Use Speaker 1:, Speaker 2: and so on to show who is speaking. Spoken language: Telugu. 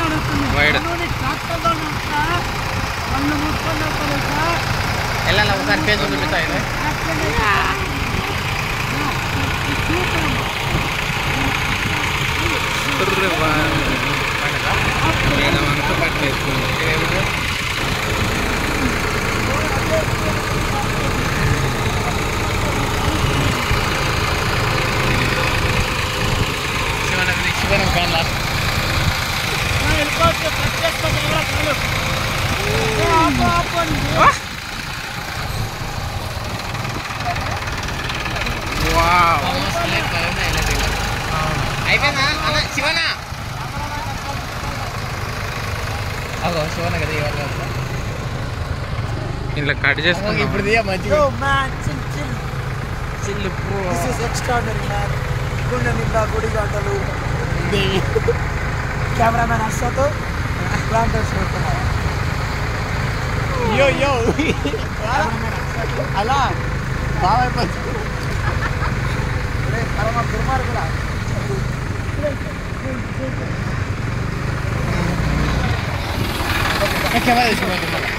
Speaker 1: అడుగుతుంది
Speaker 2: Wide.
Speaker 1: నువ్వు నీ ట్రాక్టర్లో నడుస్తా కళ్ళు మూసుకొని నడుస్తాను సార్
Speaker 2: వెళ్ళాలి ఒకసారి పేజ్ చూపిస్తా ఇది మేడం అంతా పట్టేసుకుంది శివనగరి శివనం ఫ్యాన్ లాస్ట్
Speaker 1: వెళ్ళిపోతే ప్రత్యేక ఆపు ఆపు అని
Speaker 2: వావ్ అయిపోయిందా అన్న శివన అగో శివన కదా ఇవాళ ఇట్లా కట్ చేసుకున్నాం ఇప్పుడు దిగా మంచిగా
Speaker 1: Yo, man, chill, chill.
Speaker 2: చిల్లు
Speaker 1: This is extraordinary, man. గుండె నిండా గుడి గంటలు కెమెరామెన్ హర్షతో ప్లాంటర్స్ పెడుతున్నారు
Speaker 2: యో యో అలా బాగా
Speaker 1: పరమ దుర్మార్గులా
Speaker 2: కెమెరా తీసుకున్నాం